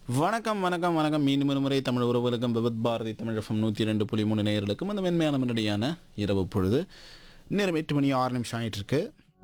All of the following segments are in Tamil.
வணக்கம் வணக்கம் வணக்கம் மீண்டும் ஒரு முறை தமிழ் உறவுகளுக்கும் விபத் பாரதி தமிழ் எஃப்எம் நூற்றி ரெண்டு புள்ளி மூணு நேயர்களுக்கும் அந்த மென்மையான முன்னடியான இரவு பொழுது நேரம் எட்டு மணி ஆறு நிமிஷம் ஆயிட்டு இருக்கு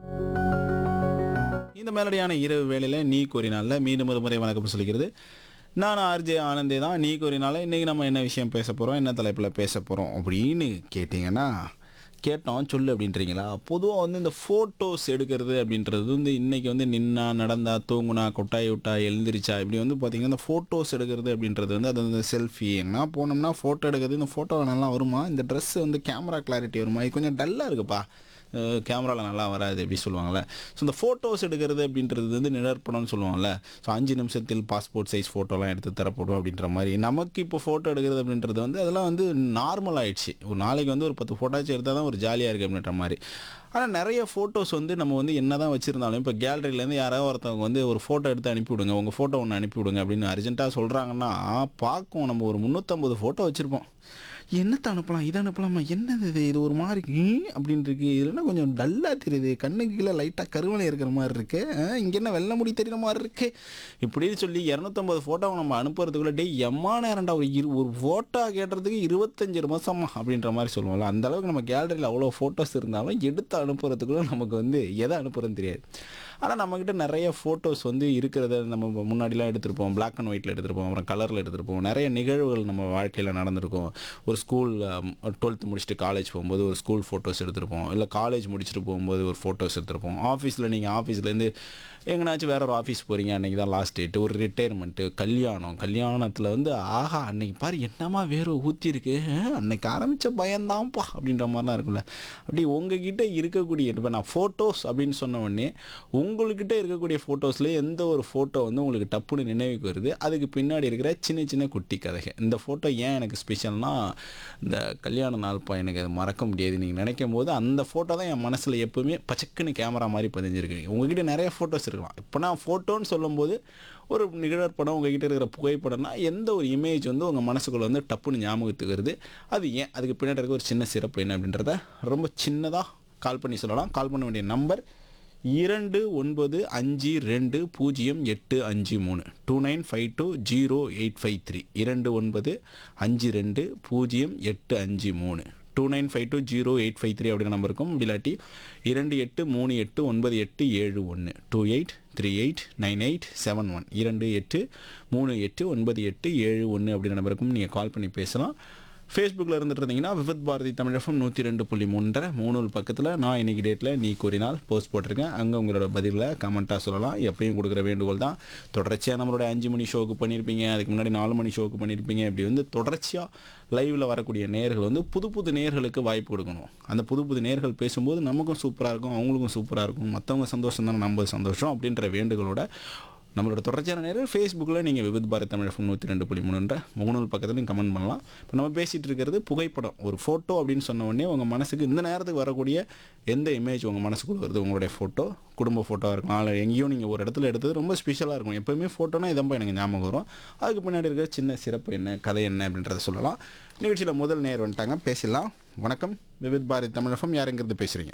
இந்த மேலடியான இரவு வேளையில் நீ கூறினால மீண்டும் ஒரு முறை வணக்கம் சொல்லிக்கிறது நான் ஆர்ஜே ஆனந்தே தான் நீ கூறினால இன்றைக்கி நம்ம என்ன விஷயம் பேச போகிறோம் என்ன தலைப்பில் பேச போகிறோம் அப்படின்னு கேட்டிங்கன்னா கேட்டோம் சொல்லு அப்படின்றீங்களா பொதுவாக வந்து இந்த ஃபோட்டோஸ் எடுக்கிறது அப்படின்றது வந்து இன்றைக்கி வந்து நின்னா நடந்தா தூங்குனா கொட்டாய் விட்டா எழுந்திரிச்சா இப்படி வந்து பார்த்திங்கன்னா இந்த ஃபோட்டோஸ் எடுக்கிறது அப்படின்றது வந்து அது வந்து செல்ஃபி எங்கன்னா போனோம்னா ஃபோட்டோ எடுக்கிறது இந்த ஃபோட்டோ நல்லா வருமா இந்த ட்ரெஸ் வந்து கேமரா கிளாரிட்டி வருமா இது கொஞ்சம் டல்லாக இருக்குப்பா கேமராவில் நல்லா வராது அப்படி சொல்லுவாங்கள்ல ஸோ இந்த ஃபோட்டோஸ் எடுக்கிறது அப்படின்றது வந்து நிழற்படம்னு சொல்லுவாங்கள்ல ஸோ அஞ்சு நிமிஷத்தில் பாஸ்போர்ட் சைஸ் ஃபோட்டோலாம் எடுத்து தரப்படும் அப்படின்ற மாதிரி நமக்கு இப்போ ஃபோட்டோ எடுக்கிறது அப்படின்றது வந்து அதெல்லாம் வந்து நார்மல் ஆயிடுச்சு ஒரு நாளைக்கு வந்து ஒரு பத்து ஃபோட்டோச்சு எடுத்தால் தான் ஒரு ஜாலியாக இருக்குது அப்படின்ற மாதிரி ஆனால் நிறைய ஃபோட்டோஸ் வந்து நம்ம வந்து என்ன தான் வச்சுருந்தாலும் இப்போ கேலரியிலேருந்து யாராவது ஒருத்தவங்க வந்து ஒரு ஃபோட்டோ எடுத்து அனுப்பிவிடுங்க உங்கள் ஃபோட்டோ ஒன்று அனுப்பிவிடுங்க அப்படின்னு அர்ஜென்ட்டாக சொல்கிறாங்கன்னா பார்க்கும் நம்ம ஒரு முந்நூற்றம்பது ஃபோட்டோ வச்சுருப்போம் என்னத்தை அனுப்பலாம் இதை அனுப்பலாமா என்னது இது இது ஒரு மாதிரி ம் அப்படின்னு இருக்கு இதுலன்னா கொஞ்சம் டல்லாக தெரியுது கண்ணுக்கு கீழே லைட்டாக கருவலை இருக்கிற மாதிரி இருக்கு இங்கே என்ன வெள்ளை முடி தெரியுற மாதிரி இருக்கு இப்படின்னு சொல்லி இரநூத்தம்பது ஃபோட்டோ நம்ம அனுப்புறதுக்குள்ள டே எம்மா நேரம்டா ஒரு இரு ஒரு ஃபோட்டோ கேட்டுறதுக்கு இருபத்தஞ்சு நிமிஷமா அப்படின்ற மாதிரி சொல்லுவோம்ல அந்த அளவுக்கு நம்ம கேலரியில் அவ்வளோ ஃபோட்டோஸ் இருந்தாலும் எடுத்து அனுப்புறதுக்குள்ள நமக்கு வந்து எதை அனுப்புறதுன்னு தெரியாது ஆனால் நம்மக்கிட்ட நிறைய ஃபோட்டோஸ் வந்து இருக்கிறத நம்ம முன்னாடிலாம் எடுத்திருப்போம் பிளாக் அண்ட் ஒயிட்டில் எடுத்திருப்போம் அப்புறம் கலரில் எடுத்திருப்போம் நிறைய நிகழ்வுகள் நம்ம வாழ்க்கையில் நடந்திருக்கும் ஒரு ஸ்கூல் டுவெல்த்து முடிச்சுட்டு காலேஜ் போகும்போது ஒரு ஸ்கூல் ஃபோட்டோஸ் எடுத்திருப்போம் இல்லை காலேஜ் முடிச்சுட்டு போகும்போது ஒரு ஃபோட்டோஸ் எடுத்திருப்போம் ஆஃபீஸில் நீங்கள் ஆஃபீஸ்லேருந்து எங்கேனாச்சும் வேற ஒரு ஆஃபீஸ் போகிறீங்க அன்றைக்கி தான் லாஸ்ட் டேட்டு ஒரு ரிட்டையர்மெண்ட்டு கல்யாணம் கல்யாணத்தில் வந்து ஆஹா அன்னைக்கு பாரு என்னமா வேறு ஊற்றிருக்கு அன்னைக்கு ஆரம்பித்த பயந்தான்ப்பா அப்படின்ற மாதிரிலாம் இருக்கும்ல அப்படி உங்ககிட்ட இருக்கக்கூடிய இப்போ நான் ஃபோட்டோஸ் அப்படின்னு சொன்ன உடனே உங்கள்கிட்ட இருக்கக்கூடிய ஃபோட்டோஸில் எந்த ஒரு ஃபோட்டோ வந்து உங்களுக்கு டப்புன்னு நினைவுக்கு வருது அதுக்கு பின்னாடி இருக்கிற சின்ன சின்ன குட்டி கதைகள் இந்த ஃபோட்டோ ஏன் எனக்கு ஸ்பெஷல்னா இந்த கல்யாண நாள்ப்பா எனக்கு அது மறக்க முடியாது நீங்கள் நினைக்கும் போது அந்த ஃபோட்டோ தான் என் மனசில் எப்போவுமே பச்சக்குன்னு கேமரா மாதிரி பதிஞ்சிருக்கு உங்ககிட்ட நிறைய ஃபோட்டோஸ் இருக்கலாம் இப்போ நான் ஃபோட்டோன்னு சொல்லும்போது ஒரு நிகழ்படம் உங்ககிட்ட இருக்கிற புகைப்படம்னா எந்த ஒரு இமேஜ் வந்து உங்கள் மனசுக்குள்ளே வந்து டப்புன்னு ஞாபகத்துக்கு வருது அது ஏன் அதுக்கு பின்னாடி இருக்க ஒரு சின்ன சிறப்பு என்ன அப்படின்றத ரொம்ப சின்னதாக கால் பண்ணி சொல்லலாம் கால் பண்ண வேண்டிய நம்பர் இரண்டு ஒன்பது அஞ்சு ரெண்டு பூஜ்ஜியம் எட்டு அஞ்சு மூணு two nine five two zero eight five three இரண்டு ஒன்பது அஞ்சு ரெண்டு பூஜ்ஜியம் எட்டு அஞ்சு மூணு two nine five two zero eight five three அப்படிங்கிற நம்பர் இருக்கும் இல்லாட்டி இரண்டு எட்டு மூணு எட்டு ஒன்பது எட்டு ஏழு ஒன்று two eight three eight nine eight seven one இரண்டு எட்டு மூணு எட்டு ஒன்பது எட்டு ஏழு ஒன்று அப்படிங்கிற நம்பருக்கும் நீங்கள் கால் பண்ணி பேசலாம் ஃபேஸ்புக்கில் இருந்துட்டு இருந்தீங்கன்னா விவித் பாரதி தமிழகம் நூற்றி ரெண்டு புள்ளி மூன்றரை மூணு பக்கத்தில் நான் இன்னைக்கு டேட்டில் நீ கூறினால் போஸ்ட் போட்டிருக்கேன் அங்கே உங்களோட பதிலில் கமெண்ட்டாக சொல்லலாம் எப்பயும் கொடுக்குற வேண்டுகோள் தான் தொடர்ச்சியாக நம்மளோட அஞ்சு மணி ஷோக்கு பண்ணியிருப்பீங்க அதுக்கு முன்னாடி நாலு மணி ஷோக்கு பண்ணியிருப்பீங்க இப்படி வந்து தொடர்ச்சியாக லைவில் வரக்கூடிய நேர்கள் வந்து புது புது நேர்களுக்கு வாய்ப்பு கொடுக்கணும் அந்த புது புது நேர்கள் பேசும்போது நமக்கும் சூப்பராக இருக்கும் அவங்களுக்கும் சூப்பராக இருக்கும் மற்றவங்க சந்தோஷம் தானே நம்ம சந்தோஷம் அப்படின்ற வேண்டுகளோட நம்மளோட தொடர்ச்சியான நேரம் ஃபேஸ்புக்கில் நீங்கள் விவித் பாரத் தமிழ் எஃப்எம் நூற்றி ரெண்டு புள்ளி மூணுன்ற முகநூல் பக்கத்துலையும் கமெண்ட் பண்ணலாம் இப்போ நம்ம பேசிகிட்டு இருக்கிறது புகைப்படம் ஒரு ஃபோட்டோ அப்படின்னு சொன்ன உடனே உங்கள் மனசுக்கு இந்த நேரத்துக்கு வரக்கூடிய எந்த இமேஜ் உங்கள் மனசுக்குள்ள வருது உங்களுடைய ஃபோட்டோ குடும்ப ஃபோட்டோவாக இருக்கலாம் இல்லை எங்கேயும் நீங்கள் ஒரு இடத்துல எடுத்தது ரொம்ப ஸ்பெஷலாக இருக்கும் எப்போயுமே ஃபோட்டோனா இதம்பா எனக்கு ஞாபகம் வரும் அதுக்கு பின்னாடி இருக்கிற சின்ன சிறப்பு என்ன கதை என்ன அப்படின்றத சொல்லலாம் நிகழ்ச்சியில் முதல் நேர் வந்துட்டாங்க பேசலாம் வணக்கம் விவித் பாரத் தமிழ் எஃப்எம் யாருங்கிறது பேசுகிறீங்க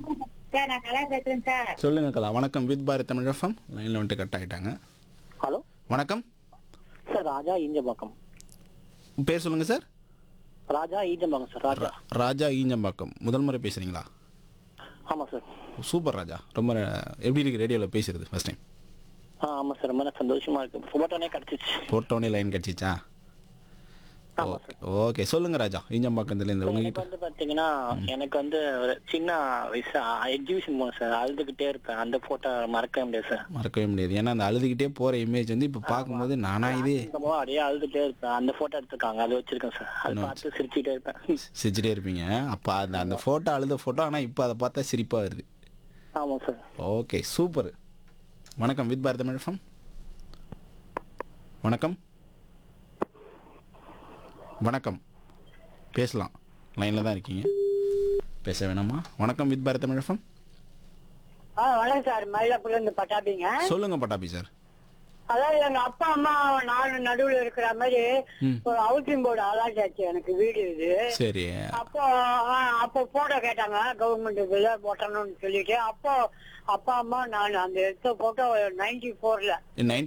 சார் நான் கலா பேசுறேன் சார் சொல்லுங்க கலா வணக்கம் வித் பாரத் தமிழ் எஃப்எம் லைனில் வந்துட்டு கட் ஆகிட்டாங்க ஹலோ வணக்கம் சார் ராஜா ஈஞ்சம்பாக்கம் பேர் சொல்லுங்க சார் ராஜா ஈஞ்சம்பாக்கம் சார் ராஜா ராஜா ஈஞ்சம்பாக்கம் முதல் முறை பேசுறீங்களா ஆமாம் சார் சூப்பர் ராஜா ரொம்ப எப்படி இருக்கு ரேடியோவில் பேசுறது ஃபர்ஸ்ட் டைம் ஆ ஆமாம் சார் ரொம்ப சந்தோஷமா இருக்கு ஃபோட்டோனே கிடச்சிச்சு போட்டோனே லைன் கிடச்சிச்சா ஆமாம் சார் ஓகே சொல்லுங்க ராஜா ஈஞ்சம்பாக்கத்துலேருந்து எனக்கு உங்ககிட்ட வந்து பார்த்தீங்கன்னா எனக்கு வந்து ஒரு சின்ன வயசு எக்ஸிபிஷன் போனேன் சார் அழுதுகிட்டே இருப்பேன் அந்த ஃபோட்டோ மறக்கவே முடியாது சார் மறக்கவே முடியாது ஏன்னா அந்த அழுதுகிட்டே போகிற இமேஜ் வந்து இப்போ பார்க்கும்போது நானா இது அந்தமா அப்படியே அழுதுகிட்டே இருப்பேன் அந்த ஃபோட்டோ எடுத்துருக்காங்க அது வச்சிருக்கேன் சார் அது பார்த்து சிரிச்சுட்டே இருப்பேன் சிரிச்சிட்டே இருப்பீங்க அப்போ அந்த அந்த ஃபோட்டோ அழுத ஃபோட்டோ ஆனால் இப்போ அதை பார்த்தா சிரிப்பாக வருது ஆமாம் சார் ஓகே சூப்பர் வணக்கம் வித் பாரத் தமிழ் FM. வணக்கம் வணக்கம் பேசலாம் லைனில் தான் இருக்கீங்க பேச வேணாமா வணக்கம் வித் பாரத் தமிழ் FM. ஆ வணக்கம் சார் மயிலாப்பூர்ல இருந்து பட்டாபிங்க சொல்லுங்க பட்டாபி சார் அதாவது எங்க அப்பா அம்மா நானும் நடுவுல இருக்கிற மாதிரி ஒரு ஹவுசிங் போர்டு அலாட் ஆச்சு எனக்கு வீடு இது சரி அப்போ ஆ, அப்போ போட்டோ கேட்டாங்க கவர்மெண்ட் இதுல போட்டணும்னு சொல்லிட்டு அப்போ அப்பா அம்மா நான் அந்த எடுத்த போட்டோ நைன்டி போர்ல நைன்டி